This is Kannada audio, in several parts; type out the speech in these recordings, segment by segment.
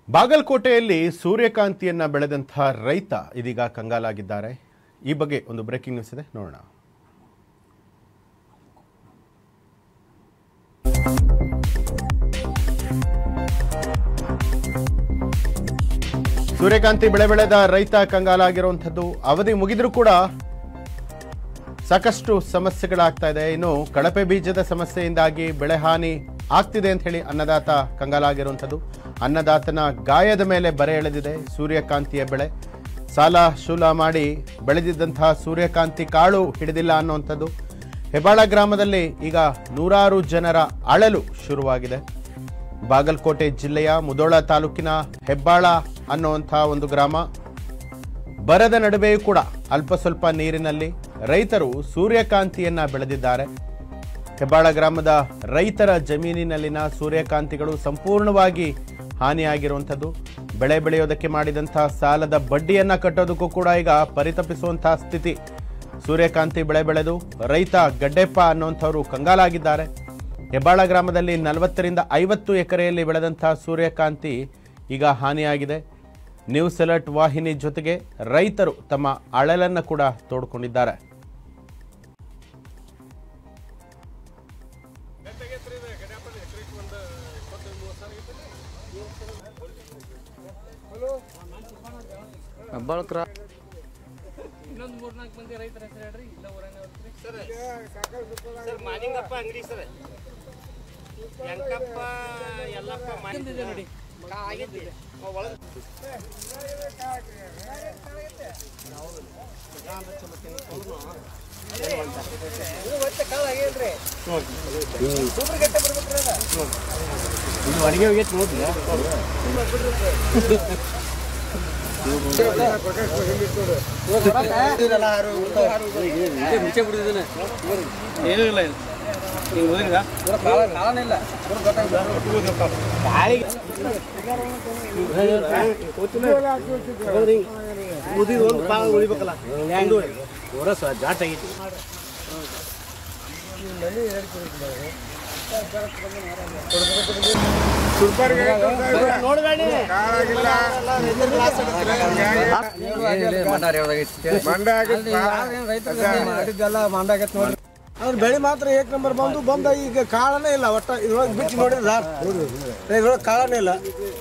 ಬಾಗಲಕೋಟೆಯಲ್ಲಿ ಸೂರ್ಯಕಾಂತಿಯನ್ನ ಬೆಳೆದಂತಹ ರೈತ ಇದೀಗ ಕಂಗಾಲಾಗಿದ್ದಾರೆ ಈ ಬಗ್ಗೆ ಒಂದು ಬ್ರೇಕಿಂಗ್ ನ್ಯೂಸ್ ಇದೆ ನೋಡೋಣ ಸೂರ್ಯಕಾಂತಿ ಬೆಳೆ ಬೆಳೆದ ರೈತ ಕಂಗಾಲಾಗಿರುವಂಥದ್ದು ಅವಧಿ ಮುಗಿದ್ರೂ ಕೂಡ ಸಾಕಷ್ಟು ಸಮಸ್ಯೆಗಳಾಗ್ತಾ ಇದೆ ಇನ್ನು ಕಳಪೆ ಬೀಜದ ಸಮಸ್ಯೆಯಿಂದಾಗಿ ಬೆಳೆ ಹಾನಿ ಆಗ್ತಿದೆ ಅಂತ ಹೇಳಿ ಅನ್ನದಾತ ಕಂಗಾಲಾಗಿರುವಂಥದ್ದು ಅನ್ನದಾತನ ಗಾಯದ ಮೇಲೆ ಬರೆ ಎಳೆದಿದೆ ಸೂರ್ಯಕಾಂತಿಯ ಬೆಳೆ ಸಾಲ ಶೂಲ ಮಾಡಿ ಬೆಳೆದಿದ್ದಂತಹ ಸೂರ್ಯಕಾಂತಿ ಕಾಳು ಹಿಡಿದಿಲ್ಲ ಅನ್ನುವಂಥದ್ದು ಹೆಬ್ಬಾಳ ಗ್ರಾಮದಲ್ಲಿ ಈಗ ನೂರಾರು ಜನರ ಅಳಲು ಶುರುವಾಗಿದೆ ಬಾಗಲಕೋಟೆ ಜಿಲ್ಲೆಯ ಮುದೋಳ ತಾಲೂಕಿನ ಹೆಬ್ಬಾಳ ಅನ್ನುವಂಥ ಒಂದು ಗ್ರಾಮ ಬರದ ನಡುವೆಯೂ ಕೂಡ ಅಲ್ಪ ಸ್ವಲ್ಪ ನೀರಿನಲ್ಲಿ ರೈತರು ಸೂರ್ಯಕಾಂತಿಯನ್ನ ಬೆಳೆದಿದ್ದಾರೆ ಹೆಬ್ಬಾಳ ಗ್ರಾಮದ ರೈತರ ಜಮೀನಿನಲ್ಲಿನ ಸೂರ್ಯಕಾಂತಿಗಳು ಸಂಪೂರ್ಣವಾಗಿ ಹಾನಿಯಾಗಿರುವಂಥದ್ದು ಬೆಳೆ ಬೆಳೆಯೋದಕ್ಕೆ ಮಾಡಿದಂತಹ ಸಾಲದ ಬಡ್ಡಿಯನ್ನ ಕಟ್ಟೋದಕ್ಕೂ ಕೂಡ ಈಗ ಪರಿತಪಿಸುವಂತಹ ಸ್ಥಿತಿ ಸೂರ್ಯಕಾಂತಿ ಬೆಳೆ ಬೆಳೆದು ರೈತ ಗಡ್ಡೆಪ್ಪ ಅನ್ನುವಂಥವ್ರು ಕಂಗಾಲಾಗಿದ್ದಾರೆ ಹೆಬ್ಬಾಳ ಗ್ರಾಮದಲ್ಲಿ ನಲವತ್ತರಿಂದ ಐವತ್ತು ಎಕರೆಯಲ್ಲಿ ಬೆಳೆದಂತಹ ಸೂರ್ಯಕಾಂತಿ ಈಗ ಹಾನಿಯಾಗಿದೆ ನ್ಯೂಸ್ ಅಲರ್ಟ್ ವಾಹಿನಿ ಜೊತೆಗೆ ರೈತರು ತಮ್ಮ ಅಳಲನ್ನು ಕೂಡ ತೋಡ್ಕೊಂಡಿದ್ದಾರೆ ಹೆಬ್ಬಾಳ ಕ್ರಾ ಇನ್ನೊಂದು ಮೂರ್ನಾಲ್ಕು ಮಂದಿ ರೈತರ ಹೆಸರು ಹೇಳ್ರಿ ಇಲ್ಲ ಊರಾಗ ಸರ್ ಮಾನಿಂಗಪ್ಪ ಅಂಗಡಿ ಸರ್ ಯಂಕಪ್ಪ ಯಲ್ಲಪ್ಪ ಇದೆ ನೋಡಿ ಆಗೈತಿ ಒಳಗೆ ಇದು ಅಡಿಗೆ ಹೋಗೈತೆ ನೋಡ್ರಿ ಮುಂಚೆ ಬಿಡಿದ್ರೆ ಏನೂ ಇಲ್ಲ ಇಲ್ಲಿ ಹಿಂಗೆ ಹೋದ್ರಿಗ ಉದಿದು ಒಂದು ಕಾಲ ಉಳಿಬೇಕಲ್ಲ ಹೊರಸ ಜಾಟ್ ಆಗೈತಿ ಅದ್ರ ಬೆಳೆ ಮಾತ್ರ ಏಕ್ ನಂಬರ್ ಬಂದು ಬಂದ ಈಗ ಕಾಳನೇ ಇಲ್ಲ ಒಟ್ಟ ಇದ್ರೊಳಗೆ ಬಿಚ್ಚಿ ನೋಡಿದ್ರೆ ಸಾರ್ ಇದ್ರೊಳಗೆ ಕಾಳನೇ ಇಲ್ಲ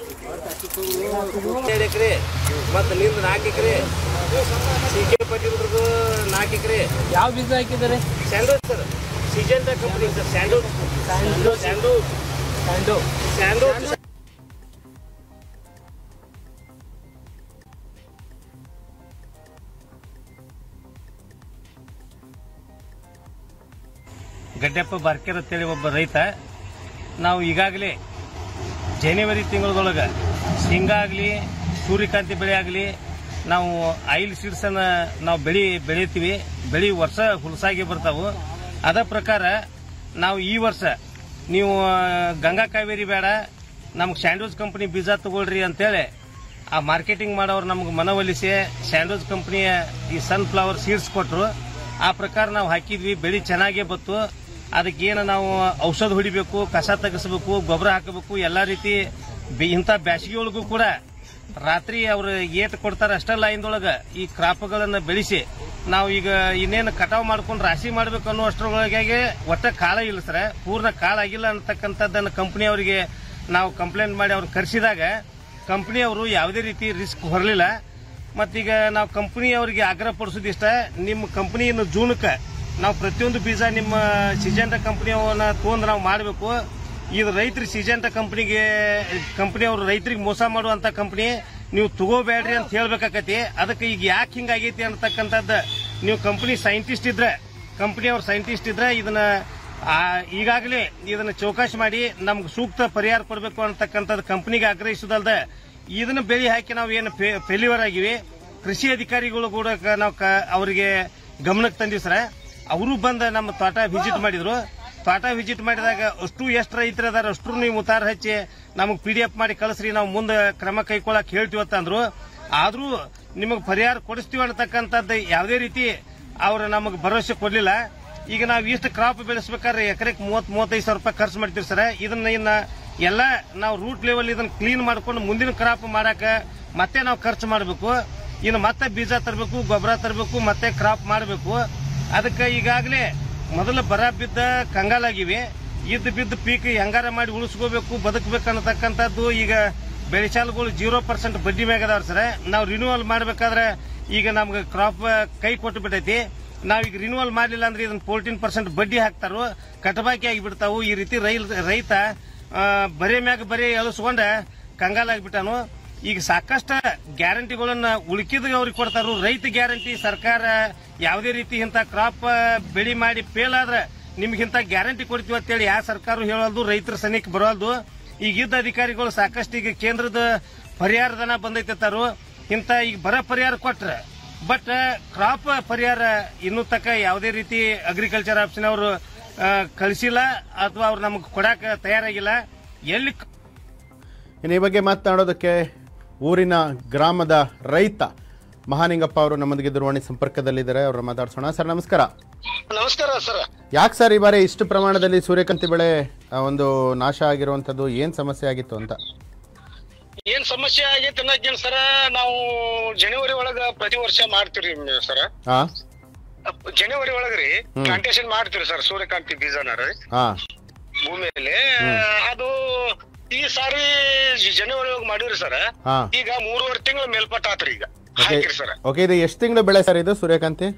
ಎರಡು ಎಕರೆ ಮತ್ತು ನಿಂದು ನಾಲ್ಕು ಎಕರೆ ಸಿ ಪಟ್ಟಿ ಬಿಡ್ರದು ನಾಲ್ಕು ಎಕರೆ ಯಾವ ಬೀಜ ಹಾಕಿದ್ದಾರೆ Sandoz sir Syngenta company sir Sandoz Sandoz ಸ್ಯಾಂಡೋ ಸ್ಯಾಂಡೋಸ್ ಗಡ್ಡೆಪ್ಪ ಬಾರ್ಕೆರ್ ಅಂತೇಳಿ ಒಬ್ಬ ರೈತ ನಾವು ಈಗಾಗಲೇ ಜನವರಿ ತಿಂಗಳದೊಳಗೆ ಶೇಂಗಾ ಆಗಲಿ ಸೂರ್ಯಕಾಂತಿ ಬೆಳೆ ಆಗಲಿ ನಾವು ಆಯಿಲ್ ಸೀಡ್ಸನ್ನ ನಾವು ಬೆಳಿ ಬೆಳಿತೀವಿ ಬೆಳಿ ವರ್ಷ ಹುಲಸಾಗಿ ಬರ್ತಾವು ಅದ ಪ್ರಕಾರ ನಾವು ಈ ವರ್ಷ ನೀವು ಗಂಗಾ ಕಾವೇರಿ ಬೇಡ ನಮ್ಗೆ ಸ್ಯಾಂಡೋಸ್ ಕಂಪನಿ ಬೀಜ ತಗೊಳ್ರಿ ಅಂತೇಳಿ ಆ ಮಾರ್ಕೆಟಿಂಗ್ ಮಾಡೋರು ನಮ್ಗೆ ಮನವೊಲಿಸಿ ಸ್ಯಾಂಡೋಸ್ ಕಂಪನಿಯ ಈ ಸನ್ಫ್ಲವರ್ ಸೀಡ್ಸ್ ಕೊಟ್ಟರು ಆ ಪ್ರಕಾರ ನಾವು ಹಾಕಿದ್ವಿ ಬೆಳಿ ಚೆನ್ನಾಗೇ ಬತ್ತು ಅದಕ್ಕೆ ಏನು ನಾವು ಔಷಧ ಹೊಡಿಬೇಕು ಕಸ ತೆಗಿಸ್ಬೇಕು ಗೊಬ್ಬರ ಹಾಕಬೇಕು ಎಲ್ಲಾ ರೀತಿ ಬಿ- ಇಂಥ ಬ್ಯಾಸಿಗೆ ಒಳಗೂ ಕೂಡ ರಾತ್ರಿ ಅವ್ರು ಏಟ್ ಕೊಡ್ತಾರ ಅಷ್ಟೇ ಲೈನ್ದೊಳಗ ಈ ಕ್ರಾಪ್ಗಳನ್ನ ಬೆಳೆಸಿ ನಾವು ಈಗ ಇನ್ನೇನು ಕಟಾವ್ ಮಾಡ್ಕೊಂಡು ರಾಶಿ ಮಾಡ್ಬೇಕು ಅನ್ನೋ ಅಷ್ಟರೊಳಗೆ ಒಟ್ಟ ಕಾಳ ಇಲ್ಲ ಸರ್ ಪೂರ್ಣ ಕಾಳ ಆಗಿಲ್ಲ ಅಂತಕ್ಕಂಥದ್ದನ್ನ ಕಂಪನಿ ಅವರಿಗೆ ನಾವು ಕಂಪ್ಲೇಂಟ್ ಮಾಡಿ ಅವ್ರು ಕರೆಸಿದಾಗ ಕಂಪನಿ ಅವರು ಯಾವುದೇ ರೀತಿ ರಿಸ್ಕ್ ಹೊರಲಿಲ್ಲ ಮತ್ತೀಗ ನಾವು ಕಂಪನಿ ಅವರಿಗೆ ಆಗ್ರಹ ಪಡಿಸೋದು ಇಷ್ಟ ನಿಮ್ಮ ಕಂಪನಿ ಇನ್ನು ಜೂನ್ಕ್ಕೆ ನಾವು ಪ್ರತಿಯೊಂದು ಬೀಜ ನಿಮ್ಮ ಸಿಜೆಂಟ ಕಂಪನಿಯವನ್ನ ತೊಗೊಂಡು ನಾವು ಮಾಡಬೇಕು ಇದು ರೈತರ ಸಿಜೆಂಟ ಕಂಪನಿಗೆ ಕಂಪನಿ ಅವರು ರೈತರಿಗೆ ಮೋಸ ಮಾಡುವಂತ ಕಂಪನಿ ನೀವು ತಗೋಬೇಡ್ರಿ ಅಂತ ಹೇಳ್ಬೇಕಾಕತಿ ಅದಕ್ಕೆ ಈಗ ಯಾಕೆ ಹಿಂಗಾಗೈತಿ ಅಂತಕ್ಕಂಥದ್ದು ನೀವು ಕಂಪನಿ ಸೈಂಟಿಸ್ಟ್ ಇದ್ರೆ ಕಂಪನಿ ಅವ್ರ ಸೈಂಟಿಸ್ಟ್ ಇದ್ರೆ ಇದನ್ನ ಆ, ಈಗಾಗಲೇ ಇದನ್ನ ಚೌಕಾಶಿ ಮಾಡಿ ನಮ್ಗೆ ಸೂಕ್ತ ಪರಿಹಾರ ಕೊಡಬೇಕು ಅಂತಕ್ಕಂಥದ್ದು ಕಂಪನಿಗೆ ಆಗ್ರಹಿಸೋದಲ್ದ ಇದನ್ನ ಬೆಳೆ ಹಾಕಿ ನಾವು ಏನು ಫೇಲ್ಯೂರ್ ಆಗಿವಿ ಕೃಷಿ ಅಧಿಕಾರಿಗಳು ಕೂಡ ಕ- ನಾವು ಕ- ಅವರಿಗೆ ಗಮನಕ್ಕೆ ತಂದಿವಿ ಸರ ಅವರು ಬಂದ ನಮ್ಮ ತೋಟ ವಿಸಿಟ್ ಮಾಡಿದ್ರು ತೋಟ ವಿಸಿಟ್ ಮಾಡಿದಾಗ ಅಷ್ಟು ಎಷ್ಟು ರೈತರು ಅದಾರ ಅಷ್ಟು ನೀವು ಮುತಾರ ಹಚ್ಚಿ ನಮಗೆ ಪಿ ಡಿ ಎಫ್ ಮಾಡಿ ಕಳಿಸ್ರಿ ನಾವು ಮುಂದೆ ಕ್ರಮ ಕೈಗೊಳ್ಳಕ್ ಹೇಳ್ತೀವಿ ಅಂತಂದ್ರು ಆದ್ರೂ ನಿಮಗೆ ಪರಿಹಾರ ಕೊಡಿಸ್ತೀವಿ ಅನ್ನತಕ್ಕಂಥದ್ದು ಯಾವುದೇ ರೀತಿ ಅವ್ರು ನಮಗೆ ಭರವಸೆ ಕೊಡ್ಲಿಲ್ಲ ಈಗ ನಾವು ಇಷ್ಟು ಕ್ರಾಪ್ ಬೆಳೆಸ್ಬೇಕಾದ್ರೆ ಎಕರೆಗೆ ಮೂವತ್ ಮೂವತ್ತೈದು ಸಾವಿರ ರೂಪಾಯಿ ಖರ್ಚು ಮಾಡ್ತೀವಿ ಸರ್ ಇದನ್ನ ಇನ್ನ ಎಲ್ಲ ನಾವು ರೂಟ್ ಲೆವೆಲ್ ಇದನ್ನ ಕ್ಲೀನ್ ಮಾಡ್ಕೊಂಡು ಮುಂದಿನ ಕ್ರಾಪ್ ಮಾಡಾಕ ಮತ್ತೆ ನಾವು ಖರ್ಚು ಮಾಡಬೇಕು ಇನ್ನು ಮತ್ತೆ ಬೀಜ ತರಬೇಕು ಗೊಬ್ಬರ ತರಬೇಕು ಮತ್ತೆ ಕ್ರಾಪ್ ಮಾಡಬೇಕು ಅದಕ್ಕೆ ಈಗಾಗಲೇ ಮೊದಲು ಬರ ಬಿದ್ದ ಕಂಗಾಲಾಗಿವೆ ಇದ್ದ ಬಿದ್ದ ಪೀಕ್ ಹೆಂಗಾರ ಮಾಡಿ ಉಳಿಸ್ಕೋಬೇಕು ಬದುಕಬೇಕು ಅನ್ನತಕ್ಕಂಥದ್ದು ಈಗ ಬೆಳೆಸಾಲಗಳು ಜೀರೋ ಪರ್ಸೆಂಟ್ ಬಡ್ಡಿ ಮ್ಯಾಗ ಅದಾವ ಸರ್ ನಾವು ರಿನ್ಯೂವಲ್ ಮಾಡ್ಬೇಕಾದ್ರೆ ಈಗ ನಮ್ಗೆ ಕ್ರಾಪ್ ಕೈ ಕೊಟ್ಟು ಬಿಟ್ಟೈತಿ ನಾವೀಗ ರಿನ್ಯೂವಲ್ ಮಾಡಲಿಲ್ಲ ಅಂದ್ರೆ ಇದನ್ನ ಫೋರ್ಟೀನ್ ಪರ್ಸೆಂಟ್ ಬಡ್ಡಿ ಹಾಕ್ತಾರೋ ಕಟಬಾಕಿ ಆಗಿಬಿಡ್ತಾವು ಈ ರೀತಿ ರೈಲ್ ರೈತ ಆ, ಬರೇ ಮ್ಯಾಗ ಬರೀ ಎಳಸ್ಕೊಂಡ ಕಂಗಾಲಾಗ್ಬಿಟ್ಟಾನು ಈಗ ಸಾಕಷ್ಟು ಗ್ಯಾರಂಟಿಗಳನ್ನ ಉಳುಕಿದ ಅವ್ರಿಗೆ ಕೊಡ್ತಾರು ರೈತ ಗ್ಯಾರಂಟಿ ಸರ್ಕಾರ ಯಾವುದೇ ರೀತಿ ಇಂಥ ಕ್ರಾಪ್ ಬೆಳಿ ಮಾಡಿ ಫೇಲ್ ಆದ್ರೆ ನಿಮ್ಗೆ ಇಂಥ ಗ್ಯಾರಂಟಿ ಕೊಡ್ತೀವಿ ಅಂತೇಳಿ ಯಾವ ಸರ್ಕಾರ ಹೇಳಲ್ದು ರೈತರ ಸನಿಕ್ ಬರೋಲ್ದು ಈಗ ಇದ್ದ ಅಧಿಕಾರಿಗಳು ಸಾಕಷ್ಟು ಈಗ ಕೇಂದ್ರದ ಪರಿಹಾರಧನ ಬಂದೈತಾರು ಇಂಥ ಈಗ ಬರ ಪರಿಹಾರ ಕೊಟ್ರೆ ಬಟ್ ಕ್ರಾಪ್ ಪರಿಹಾರ ಇನ್ನೂ ತಕ್ಕ ಯಾವುದೇ ರೀತಿ ಅಗ್ರಿಕಲ್ಚರ್ ಆಫೀಸಿನವರು ಕಳಿಸಿಲ್ಲ ಅಥವಾ ಅವ್ರು ನಮಗೆ ಕೊಡಾಕ ತಯಾರಾಗಿಲ್ಲ ಎಲ್ಲಿ ಇನ್ನು ಈ ಬಗ್ಗೆ ಮಾತನಾಡೋದಕ್ಕೆ ಊರಿನ ಗ್ರಾಮದ ರೈತ ಮಹಾನಿಂಗಪ್ಪ ಅವರು ನಮ್ಮೊಂದಿಗೆ ದೂರವಾಣಿ ಸಂಪರ್ಕದಲ್ಲಿದ್ದಾರೆ ಅವ್ರನ್ನ ಮಾತಾಡ್ಸೋಣ ಸರ್ ನಮಸ್ಕಾರ ನಮಸ್ಕಾರ ಸರ್ ಯಾಕೆ ಸರ್ ಈ ಬಾರಿ ಇಷ್ಟು ಪ್ರಮಾಣದಲ್ಲಿ ಸೂರ್ಯಕಾಂತಿ ಬೆಳೆ ಆ, ಒಂದು ನಾಶ ಆಗಿರುವಂಥದ್ದು ಏನು ಸಮಸ್ಯೆ ಆಗಿತ್ತು ಅಂತ ಏನ್ ಸಮಸ್ಯೆ ಆಗೈತೆ ಅನ್ನೋಕೇನ್ ಸರ ನಾವು ಜನವರಿ ಒಳಗ ಪ್ರತಿ ವರ್ಷ ಮಾಡ್ತೀರಿ ಸರ ಹಾ ಜನವರಿ ಒಳಗ್ರಿ ಪ್ಲಾಂಟೇಶನ್ ಮಾಡ್ತೀರಿ ಸರ್ ಸೂರ್ಯಕಾಂತಿ ಬೀಜನ ರೀ ಹಾ ಭೂಮಿಯಲ್ಲಿ ಅದು ಈ ಸಾರಿ ಜನವರಿ ಒಳಗ್ ಮಾಡಿರಿ ಸರ್ ಹಾ ಈಗ ಮೂರುವರೆ ತಿಂಗಳ ಮೇಲ್ಪಟ್ಟ ಆತ್ರಿ ಈಗ ಓಕೆ ಹಾಕಿರಿ ಸರ್ ಓಕೆ ಇದು ಎಷ್ಟು ತಿಂಗಳು ಬೆಳೆ ಸರ್ ಇದು ಸೂರ್ಯಕಾಂತಿ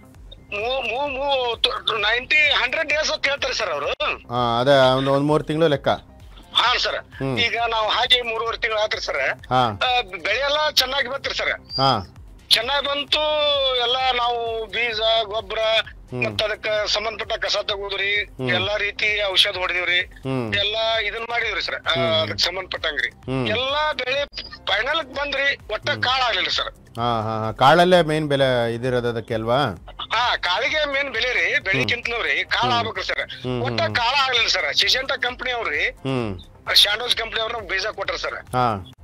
ನೈಂಟಿ ಹಂಡ್ರೆಡ್ ಡೇಸ್ ಅಂತ ಹೇಳ್ತಾರೆ ಸರ್ ಅವರು ಹಾ ಅದೇ ಒಂದು ಒಂದು ಮೂರು ತಿಂಗಳು ಲೆಕ್ಕ ಹಾ ಸರ್ ಈಗ ನಾವು ಹಾಕಿ ಮೂರುವರೆ ತಿಂಗಳು ಆತ್ರಿ ಸರ್ ಹಾ ಬೆಳೆ ಎಲ್ಲಾ ಚೆನ್ನಾಗಿ ಬತ್ರಿ ಸರ್ ಹಾ ಚೆನ್ನಾಗಿ ಬಂತು ಎಲ್ಲ ನಾವು ಬೀಜ ಗೊಬ್ಬರ ಮತ್ತ ಅದಕ್ಕ ಸಂಬಂಧಪಟ್ಟ ಕಸ ತಗೋದ್ರಿ ಎಲ್ಲಾ ರೀತಿ ಔಷಧ ಹೊಡೆದಿವ್ರಿ ಹ್ಮ್. ಎಲ್ಲಾ ಇದನ್ ಮಾಡಿದ್ರಿ ಸರ್ ಅದಕ್ ಸಂಬಂಧಪಟ್ಟಂಗ್ರಿ ಹ್ಮ್. ಎಲ್ಲಾ ಬೆಳೆ ಫೈನಲ್ ಬಂದ್ರಿ ಒಟ್ಟ ಕಾಳ ಆಗ್ಲಿಲ್ಲ ಸರ್ ಹಾ ಹಾ ಹಾ ಕಾಳಲ್ಲೇ ಮೇನ್ ಬೆಲೆ ಇದಿರೋದು ಅದಕ್ಕೆ ಅಲ್ವಾ ಹಾ ಕಾಳಿಗೆ ಮೇನ್ ಬೆಲೆ ರೀ ಬೆಳಿಕ್ಕಿಂತಲೂ ರೀ ಕಾಳ ಆಗ್ಬೇಕ್ರಿ ಸರ್ ಒಟ್ಟ ಕಾಳ ಆಗ್ಲಿಲ್ಲ ಸರ್ ಸಿಜೆಂಟಾ ಕಂಪನಿ ಅವ್ರಿ ಹ್ಮ್ ಶಾಂಡೋಸ್ ಕಂಪನಿ ಅವ್ರ ಬೀಜ ಕೊಟ್ರ ಸರ್ ಹಾ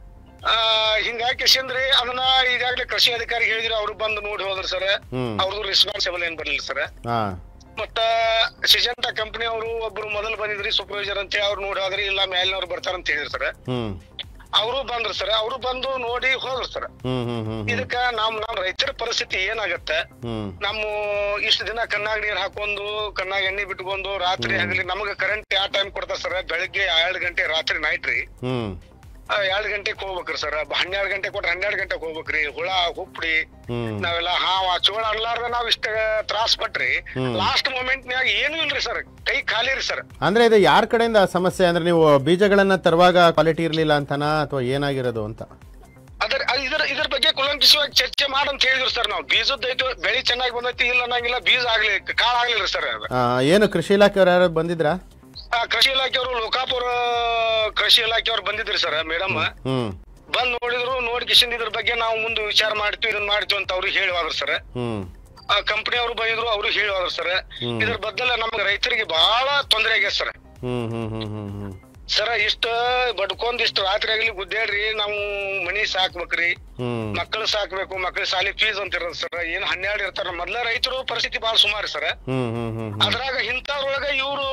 ಆ ಹಿಂಗಾಗಿ ಕಿಶಂದ್ರಿ ಅದನ್ನ ಈಗಾಗಲೇ ಕೃಷಿ ಅಧಿಕಾರಿ ಹೇಳಿದ್ರು ಅವ್ರು ಬಂದು ನೋಡಿ ಹೋದ್ರು ಸರ್ ಹ್ಮ್. ಅವ್ರದ್ದು ರೆಸ್ಪಾನ್ಸಿಬಲ್ ಏನ್ ಬರ್ಲಿಲ್ಲ ಸರ್ ಹಾ ಮತ್ತ ಸಿಜೆಂಟಾ ಕಂಪನಿ ಅವರು ಒಬ್ರು ಮೊದಲು ಬಂದಿದ್ರಿ ಸೂಪರ್ವೈಸರ್ ಅಂತ ಹೇಳಿ ಅವ್ರು ನೋಡಿ ಹೋದ್ರಿ ಇಲ್ಲ ಮೇಲಿನವ್ರು ಬರ್ತಾರಂತ ಹೇಳಿದ್ರು ಸರ್ ಹ್ಮ್ ಅವರು ಬಂದ್ರು ಸರ್ ಅವರು ಬಂದು ನೋಡಿ ಹೋದ್ರು ಸರ್ ಹ್ಮ್ ಹ್ಮ್ ಹ್ಮ್ ಹ್ಮ್ ಇದಕ್ಕ ನಮ್ ನಮ್ ರೈತರ ಪರಿಸ್ಥಿತಿ ಏನಾಗತ್ತೆ ಹ್ಮ್ ನಮ್ಮ ಇಷ್ಟು ದಿನ ಕಣ್ಣಾಗ ನೀರ್ ಹಾಕೊಂಡು ಕಣ್ಣಾಗ ಎಣ್ಣೆ ಬಿಟ್ಕೊಂಡು ರಾತ್ರಿ ಆಗಲಿ ನಮಗ ಕರೆಂಟ್ ಯಾವ ಟೈಮ್ ಕೊಡ್ತಾರ ಸರ್ ಬೆಳಗ್ಗೆ ಎರಡು ಗಂಟೆ ರಾತ್ರಿ ನೈಟ್ ರೀ ಹ್ಮ್ ಎರಡ್ ಗಂಟೆಗೆ ಹೋಗ್ಬೇಕ್ರಿ ಸರ್ ಹನ್ನೆರಡು ಗಂಟೆ ಕೊಟ್ರೆ ಹನ್ನೆರಡು ಗಂಟೆಗೆ ಹೋಗ್ಬೇಕ್ರಿ ಹುಳ ಹುಪ್ಪಡಿ ಹ್ಮ್ ನಾವೆಲ್ಲ ಹಾವ ಚೋಳ ಅನ್ಲಾರ್ದ ನಾವ್ ಇಷ್ಟ ತ್ರಾಸ್ ಪಟ್ರಿ ಲಾಸ್ಟ್ ಮೂಮೆಂಟ್ ನ್ಯಾಗ ಏನು ಇಲ್ರಿ ಸರ್ ಕೈ ಖಾಲಿ ರೀ ಸರ್ ಅಂದ್ರೆ ಇದು ಯಾರ ಕಡೆಯಿಂದ ಸಮಸ್ಯೆ ಅಂದ್ರೆ ನೀವು ಬೀಜಗಳನ್ನ ತರುವಾಗ ಕ್ವಾಲಿಟಿ ಇರ್ಲಿಲ್ಲ ಅಂತನಾ ಅಥವಾ ಏನಾಗಿರೋದು ಅಂತ ಅದ್ರ ಅ- ಇದ್ರ ಇದ್ರ ಬಗ್ಗೆ ಕುಲಂಕಿಸುವಾಗಿ ಚರ್ಚೆ ಮಾಡಂತ ಹೇಳಿದ್ರು ಸರ್ ನಾವು ಬೀಜದ ಐತು ಬೆಳಿ ಚೆನ್ನಾಗಿ ಬಂದೈತಿ ಇಲ್ಲ ಅನ್ನಂಗಿಲ್ಲ ಬೀಜ ಆಗ್ಲಿ ಕಾಳ ಆಗ್ಲಿಲ್ಲ ಸರ್ ಅದು ಆ, ಏನು ಕೃಷಿ ಇಲಾಖೆಯವ್ರು ಯಾರು ಬಂದಿದ್ರಾ ಆ, ಕೃಷಿ ಇಲಾಖೆಯವರು ಲೋಕಾಪುರ ಕೃಷಿ ಇಲಾಖೆಯವ್ರು ಬಂದಿದ್ರಿ ಸರ್ ಮೇಡಮ್ ಹ್ಮ್ ಬಂದ್ ನೋಡಿದ್ರು ನೋಡಿ ಕಿಶನ್ ಇದ್ರ ಬಗ್ಗೆ ನಾವು ಮುಂದೆ ವಿಚಾರ ಮಾಡ್ತೀವಿ ಇದನ್ನ ಮಾಡ್ತೀವಿ ಅಂತ ಅವ್ರಿಗೆ ಹೇಳಿ ಹೋದ್ರು ಸರ್ ಹ್ಮ್ ಆ ಕಂಪನಿ ಅವರು ಬಂದಿದ್ರು ಅವರು ಹೇಳಿ ಹೋದ್ರು ಸರ್ ಇದ್ರ ಬದಲ ನಮ್ಗೆ ರೈತರಿಗೆ ಬಹಳ ತೊಂದರೆ ಆಗ್ಯದ ಸರ್ ಹ್ಮ್ ಹ್ಮ್ ಹ್ಮ್ ಹ್ಮ್ ಹ್ಮ್ ಸರ ಇಷ್ಟ ಬಡ್ಕೊಂಡ್ ಇಷ್ಟ ರಾತ್ರಿ ಆಗ್ಲಿ ಗುದ್ದೇಳ್ರಿ ನಾವು ಮನಿ ಸಾಕ್ಬೇಕ್ರಿ ಹ್ಮ್ ಮಕ್ಕಳು ಸಾಕ್ಬೇಕು ಮಕ್ಕಳ ಶಾಲಿ ಫೀಸ್ ಅಂತ ಇರೋದು ಸರ್ ಏನ್ ಹನ್ನೆರಡು ಇರ್ತಾರ ಮೊದ್ಲ ರೈತರು ಪರಿಸ್ಥಿತಿ ಬಹಳ ಸುಮಾರು ಸರ್ ಹ್ಮ್ ಹ್ಮ್ ಹ್ಮ್ ಹ್ಮ್ ಅದ್ರಾಗ ಇಂಥವ್ರೊಳಗ ಇವ್ರು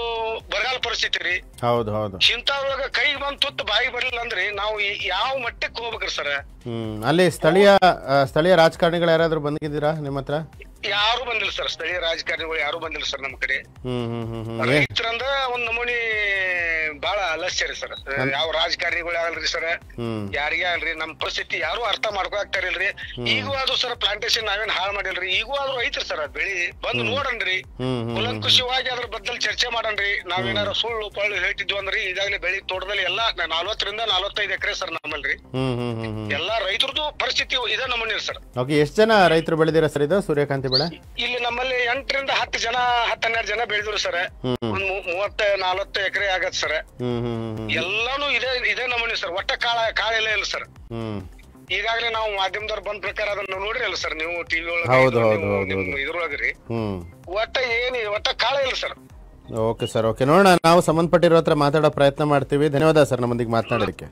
ಬರಗಾಲ ಪರಿಸ್ಥಿತಿ ರೀ ಹೌದು ಹೌದು ಇಂಥವ್ರೊಳಗ ಕೈಗೆ ಬಂದ್ ತುತ್ತು ಬಾಯಿ ಬರ್ಲಿಲ್ಲ ಅಂದ್ರೆ ನಾವು ಈ- ಯಾವ ಮಟ್ಟಕ್ಕೆ ಹೋಗ್ಬೇಕ್ರಿ ಸರ್ ಹ್ಮ್ ಅಲ್ಲಿ ಸ್ಥಳೀಯ ಆ, ಸ್ಥಳೀಯ ರಾಜಕಾರಣಿಗಳು ಯಾರಾದ್ರೂ ಬಂದಿದ್ದೀರಾ ನಿಮ್ಮ ಹತ್ರ ಯಾರು ಬಂದಿಲ್ಲ ಸರ್ ಸ್ಥಳೀಯ ರಾಜಕಾರಣಿಗಳು ಯಾರು ಬಂದಿಲ್ಲ ಸರ್ ನಮ್ ಕಡೆ ಹ್ಮ್ ಹ್ಮ್ ಹ್ಮ್ ಹ್ಮ್ ಏ- ರೈತರಂದ್ರ ಒಂದ್ ನಮೂನಿ ಬಹಳ ಅಲಸ್ಯ ರೀ ಸರ್ ಯಾವ ರಾಜಕಾರಣಿಗಳು ಆಗಲ್ರಿ ಸರ್ ಹ್ಮ್ ಯಾರಿಗೇ ಅಲ್ರಿ ನಮ್ ಪರಿಸ್ಥಿತಿ ಯಾರು ಅರ್ಥ ಮಾಡ್ಕೊಳ್ತಾರಿಲ್ರಿ ಈಗೂ ಅದು ಸರ್ ಪ್ಲಾಂಟೇಶನ್ ನಾವೇನ್ ಹಾಳು ಮಾಡಿಲ್ರಿ ಈಗೂ ಆದ್ರೂ ಐತ್ರಿ ಸರ್ ಅದ್ ಬೆಳಿ ಬಂದು ನೋಡನ್ರಿ ಹ್ಮ್ ಹ್ಮ್ ಕುಲಂಕುಷವಾಗಿ ಅದ್ರ ಬದ್ದಲ್ ಚರ್ಚೆ ಮಾಡನ್ರಿ ನಾವೇನಾರ ಸುಳ್ಳು ಪಳ್ಳು ಹೇಳ್ತಿದ್ವಿ ಅಂದ್ರಿ ಈಗಾಗಲೇ ಬೆಳಿ ತೋಟದಲ್ಲಿ ಎಲ್ಲಾ ನಲ್ವತ್ತರಿಂದ ನಲವತ್ತೈದು ಎಕರೆ ಸರ್ ನಮ್ಮಲ್ರಿ ಹ್ಮ್ ಹ್ಮ್ ಹ್ಮ್ ಹ್ಮ್ ಎಲ್ಲಾ ರೈತರದು ಪರಿಸ್ಥಿತಿ ಇದ ನಮ್ಮನಿ ಸರ್ ಓಕೆ ಎಷ್ಟು ಜನ ರೈತರು ಬೆಳೆದಿರ ಸರ್ ಇದು ಸೂರ್ಯಕಾಂತಿ ಬೆಳೆ ಇಲ್ಲಿ ನಮ್ಮಲ್ಲಿ ಎಂಟರಿಂದ ಹತ್ತು ಜನ ಹತ್ತು ಹನ್ನೆರಡು ಜನ ಬೆಳೆದ್ರು ಸರ್ ಹ್ಮ್ ಒಂದ್ ಮೂ- ಮೂವತ್ತ ನಲವತ್ತು ಎಕರೆ ಆಗತ್ ಸರ್ ಹ್ಮ್ ಹ್ಮ್ ಹ್ಮ್ ಹ್ಮ್ ಎಲ್ಲಾನು ಇದೇ ಇದೇ ನಮೂನಿ ಸರ್ ಒಟ್ಟ ಕಾಳ ಕಾಳ ಇಲ್ಲ ಇಲ್ಲ ಸರ್ ಹ್ಮ್ ಈಗಾಗಲೇ ನಾವು ಮಾಧ್ಯಮದವ್ರು ಬಂದ ಪ್ರಕಾರ ಅದನ್ನ ನೋಡ್ರಿ ಅಲ್ಲ ಸರ್ ನೀವು ಟಿವಿ ಹೌದು, ಒಳಗೆ ಹೌದು, ನೀವು ಹೌದು, ನಿಮ್ ಹೌದು. ಇದ್ರೊಳಗ್ರಿ ಹ್ಮ್ ಒಟ್ಟ ಏನಿ ಒಟ್ಟ ಕಾಳ ಇಲ್ಲ ಸರ್ ಓಕೆ ಸರ್ ಓಕೆ ನೋಡೋಣ ನಾವು ಸಂಬಂಧಪಟ್ಟಿರೋ ಹತ್ರ ಮಾತಾಡೋ ಪ್ರಯತ್ನ ಮಾಡ್ತೀವಿ ಧನ್ಯವಾದ ಸರ್ ನಮ್ಮೊಂದಿಗೆ ಮಾತನಾಡೋದಕ್ಕೆ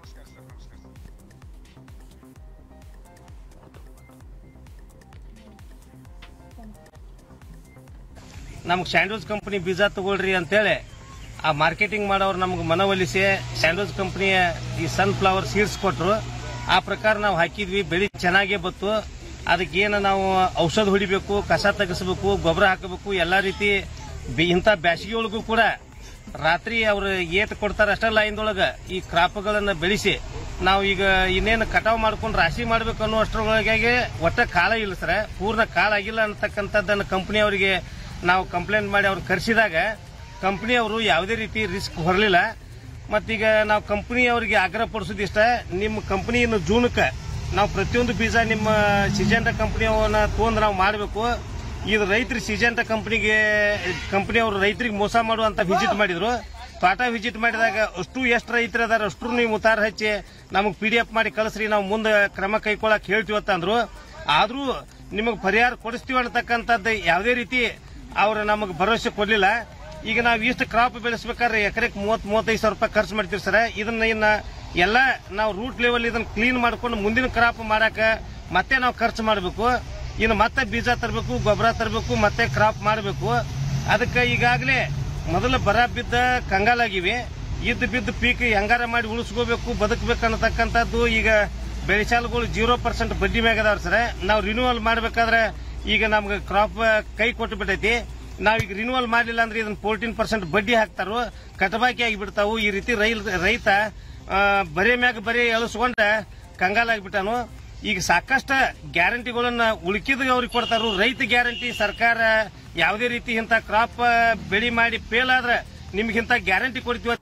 ನಮ್ಗೆ ಸ್ಯಾಂಡಲ್ಸ್ ಕಂಪನಿ ಬೀಜ ತಗೊಳ್ರಿ ಅಂತೇಳಿ ಆ ಮಾರ್ಕೆಟಿಂಗ್ ಮಾಡೋರು ನಮ್ಗೆ ಮನವೊಲಿಸಿ ಸ್ಯಾಂಡೋಸ್ ಕಂಪನಿಯ ಈ ಸನ್ಫ್ಲವರ್ ಸೀಡ್ಸ್ ಕೊಟ್ರು ಆ ಪ್ರಕಾರ ನಾವು ಹಾಕಿದ್ವಿ ಬೆಳೆ ಚೆನ್ನಾಗೇ ಬತ್ತು ಅದಕ್ಕೇನು ನಾವು ಔಷಧ ಹೊಡಿಬೇಕು ಕಸ ತೆಗಿಸ್ಬೇಕು ಗೊಬ್ಬರ ಹಾಕಬೇಕು ಎಲ್ಲಾ ರೀತಿ ಬಿ- ಇಂಥ ಬ್ಯಾಸಿಗೆ ಒಳಗೂ ಕೂಡ ರಾತ್ರಿ ಅವ್ರು ಏಟ್ ಕೊಡ್ತಾರ ಅಷ್ಟೇ ಲೈನ್ದೊಳಗ ಈ ಕ್ರಾಪ್ಗಳನ್ನ ಬೆಳೆಸಿ ನಾವು ಈಗ ಇನ್ನೇನು ಕಟಾವ್ ಮಾಡ್ಕೊಂಡು ರಾಶಿ ಮಾಡ್ಬೇಕು ಅನ್ನೋ ಅಷ್ಟರೊಳಗೆ ಒಟ್ಟ ಕಾಲ ಇಲ್ಲ ಸರ್ ಪೂರ್ಣ ಕಾಲ ಆಗಿಲ್ಲ ಅನ್ನತಕ್ಕಂಥದ್ದನ್ನ ಕಂಪನಿ ಅವರಿಗೆ ನಾವು ಕಂಪ್ಲೇಂಟ್ ಮಾಡಿ ಅವ್ರು ಕರೆಸಿದಾಗ ಕಂಪನಿ ಅವರು ಯಾವುದೇ ರೀತಿ ರಿಸ್ಕ್ ಹೊರಲಿಲ್ಲ ಮತ್ತೀಗ ನಾವು ಕಂಪನಿ ಅವರಿಗೆ ಆಗ್ರಹ ಪಡಿಸೋದು ಇಷ್ಟ ನಿಮ್ಮ ಕಂಪನಿ ಇನ್ನು ಜೂನ್ಕ್ಕೆ ನಾವು ಪ್ರತಿಯೊಂದು ಬೀಜ ನಿಮ್ಮ ಸಿಜೆಂಟ ಕಂಪನಿಯವನ್ನ ತೊಗೊಂಡು ನಾವು ಮಾಡಬೇಕು ಇದು ರೈತರ ಸಿಜೆಂಟ ಕಂಪನಿಗೆ ಕಂಪನಿ ಅವರು ರೈತರಿಗೆ ಮೋಸ ಮಾಡುವಂತ ವಿಸಿಟ್ ಮಾಡಿದ್ರು ತೋಟ ವಿಸಿಟ್ ಮಾಡಿದಾಗ ಅಷ್ಟು ಎಷ್ಟು ರೈತರು ಅದಾರ ಅಷ್ಟು ನೀವು ಮುತಾರ ಹಚ್ಚಿ ನಮಗೆ ಪಿ ಡಿ ಎಫ್ ಮಾಡಿ ಕಳಿಸ್ರಿ ನಾವು ಮುಂದೆ ಕ್ರಮ ಕೈಗೊಳ್ಳಕ್ ಹೇಳ್ತೀವಿ ಅಂತಂದ್ರು ಆದ್ರೂ ನಿಮಗೆ ಪರಿಹಾರ ಕೊಡಿಸ್ತೀವಿ ಅನ್ನತಕ್ಕಂಥದ್ದು ಯಾವುದೇ ರೀತಿ ಅವ್ರು ನಮಗೆ ಭರವಸೆ ಕೊಡ್ಲಿಲ್ಲ ಈಗ ನಾವು ಇಷ್ಟು ಕ್ರಾಪ್ ಬೆಳೆಸ್ಬೇಕಾದ್ರೆ ಎಕರೆಗೆ ಮೂವತ್ ಮೂವತ್ತೈದು ಸಾವಿರ ರೂಪಾಯಿ ಖರ್ಚು ಮಾಡ್ತೀವಿ ಸರ್ ಇದನ್ನ ಇನ್ನ ಎಲ್ಲ ನಾವು ರೂಟ್ ಲೆವೆಲ್ ಇದನ್ನ ಕ್ಲೀನ್ ಮಾಡ್ಕೊಂಡು ಮುಂದಿನ ಕ್ರಾಪ್ ಮಾಡಾಕ ಮತ್ತೆ ನಾವು ಖರ್ಚು ಮಾಡಬೇಕು ಇನ್ನು ಮತ್ತೆ ಬೀಜ ತರಬೇಕು ಗೊಬ್ಬರ ತರಬೇಕು ಮತ್ತೆ ಕ್ರಾಪ್ ಮಾಡಬೇಕು ಅದಕ್ಕೆ ಈಗಾಗಲೇ ಮೊದಲು ಬರ ಬಿದ್ದ ಕಂಗಾಲಾಗಿವಿ ಇದ್ದು ಬಿದ್ದು ಪೀಕ್ ಹೆಂಗಾರ ಮಾಡಿ ಉಳಿಸ್ಕೋಬೇಕು ಬದುಕಬೇಕು ಅನ್ನತಕ್ಕಂಥದ್ದು ಈಗ ಬೆಳೆಸಾಲುಗಳು ಜೀರೋ ಪರ್ಸೆಂಟ್ ಬಡ್ಡಿ ಮ್ಯಾಗ ಅದಾವ್ರಿ ಸರ್ ನಾವು ರಿನ್ಯೂವಲ್ ಮಾಡ್ಬೇಕಾದ್ರೆ ಈಗ ನಮ್ಗೆ ಕ್ರಾಪ್ ಕೈ ಕೊಟ್ಟು ಬಿಟ್ಟೈತಿ ನಾವೀಗ ರಿನ್ಯೂವಲ್ ಮಾಡಲಿಲ್ಲ ಅಂದ್ರೆ ಇದನ್ನ ಫೋರ್ಟೀನ್ ಪರ್ಸೆಂಟ್ ಬಡ್ಡಿ ಹಾಕ್ತಾರು ಕಟಬಾಕಿ ಆಗಿಬಿಡ್ತಾವು ಈ ರೀತಿ ರೈಲ್ ರೈತ ಆ, ಬರೇ ಮ್ಯಾಗ ಬರೀ ಎಳಸ್ಕೊಂಡ ಕಂಗಾಲಾಗ್ಬಿಟ್ಟಾನು ಈಗ ಸಾಕಷ್ಟು ಗ್ಯಾರಂಟಿಗಳನ್ನ ಉಳುಕಿದ ಅವ್ರಿಗೆ ಕೊಡ್ತಾರು ರೈತ ಗ್ಯಾರಂಟಿ ಸರ್ಕಾರ ಯಾವುದೇ ರೀತಿ ಇಂಥ ಕ್ರಾಪ್ ಬೆಳಿ ಮಾಡಿ ಫೇಲ್ ಆದ್ರೆ ನಿಮ್ಗಿಂತ ಗ್ಯಾರಂಟಿ ಕೊಡ್ತೀವಿ